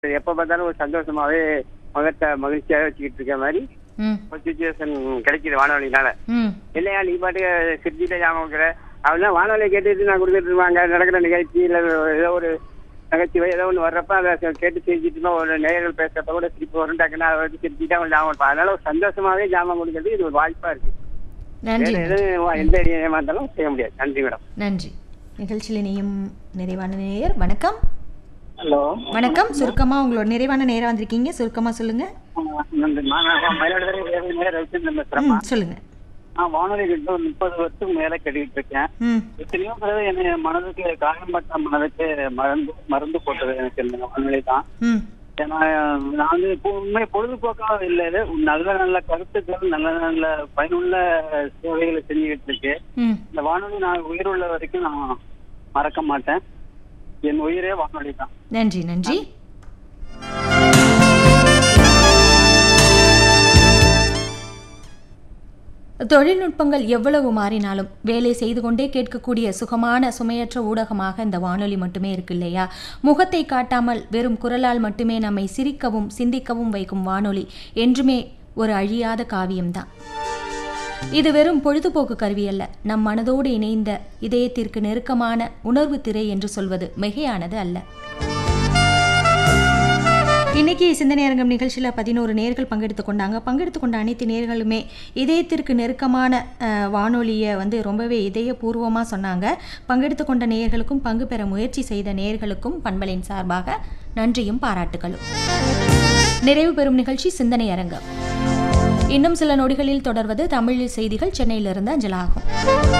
எப்ப பார்த்தாலும் ஒரு சந்தோஷமாவே முகத்தை மகிழ்ச்சியாக வச்சுக்கிட்டு இருக்க மாதிரி ம் ஒரு சுச்சுவேஷன் கிடைக்குது வானொலினால ம் இல்லையா நீ பாட்டுக்கு சிரிச்சிட்ட ஞாபகம் வைக்கிற அவெல்லாம் வானொலியை கேட்டுட்டு நான் கொடுத்துட்டு இருப்பாங்க நடக்கிற நிகழ்ச்சி இல்ல ஏதோ ஒரு நகைச்சுவை ஏதோ ஒன்று வர்றப்ப அதை கேட்டு சிரிச்சிட்டு இருந்தா ஒரு நேயர்கள் பேசுறப்ப கூட சிரிப்பு வரும் டக்குன்னு அதை வச்சு சிரிச்சுட்டா அவங்க ஞாபகம் இருப்பாங்க. அதனால ஒரு சந்தோஷமாவே ஞாபகம் கொடுக்கறது இது ஒரு வாய்ப்பா இருக்கு நன்றி வேற எதுவும் எந்த ஏமாந்தாலும் செய்ய முடியாது நன்றி மேடம் நன்றி நிகழ்ச்சியில் இணையும் நிறைவான நேயர் வணக்கம் ஹலோ வணக்கம் சுருக்கமா உங்களோட நிறைவான நேரம் வந்திருக்கீங்க சுருக்கமா சொல்லுங்க மயிலாடுதுறை ரவிச்சந்திரன் பேசுறேன் ம் சொல்லுங்க நான் வானொலி கிட்ட ஒரு முப்பது வருஷத்துக்கு மேல கேட்டுக்கிட்டு இருக்கேன் ம் எத்தனையோ தடவை என்ன மனதுக்கு காயம்பட்ட மனதுக்கு மருந்து மருந்து போட்டது எனக்கு இந்த வானொலி தான் ம் ஏன்னா நான் வந்து இப்போ உண்மை பொழுதுபோக்காக இல்லை இது. நல்ல நல்ல கருத்துக்கள் நல்ல நல்ல பயனுள்ள சேவைகளை செஞ்சுக்கிட்டு இருக்கு ம் இந்த வானொலி நான் உயிருள்ள வரைக்கும் நான் மறக்க மாட்டேன் என் உயிரே வானொலி தான் நன்றி நன்றி தொழில்நுட்பங்கள் எவ்வளவு மாறினாலும் வேலை செய்து கொண்டே கேட்கக்கூடிய சுகமான சுமையற்ற ஊடகமாக இந்த வானொலி மட்டுமே இருக்கு இல்லையா முகத்தை காட்டாமல் வெறும் குரலால் மட்டுமே நம்மை சிரிக்கவும் சிந்திக்கவும் வைக்கும் வானொலி என்றுமே ஒரு அழியாத காவியம்தான் இது வெறும் பொழுதுபோக்கு கருவி அல்ல நம் மனதோடு இணைந்த இதயத்திற்கு நெருக்கமான உணர்வு திரை என்று சொல்வது மிகையானது அல்ல இன்னைக்கு சிந்தனை அரங்கம் நிகழ்ச்சியில் பதினோரு நேர்கள் பங்கெடுத்து கொண்டாங்க பங்கெடுத்து கொண்ட அனைத்து நேர்களுமே இதயத்திற்கு நெருக்கமான அஹ், வானொலியை வந்து ரொம்பவே இதயபூர்வமாக சொன்னாங்க பங்கெடுத்து கொண்ட நேயர்களுக்கும் பங்கு பெற முயற்சி செய்த நேயர்களுக்கும் பண்பலின் சார்பாக நன்றியும் பாராட்டுகளும் நிறைவு பெறும் நிகழ்ச்சி சிந்தனை அரங்கம் இன்னும் சில நொடிகளில் தொடர்வது தமிழில் செய்திகள் சென்னையிலிருந்து அஞ்சலாகும்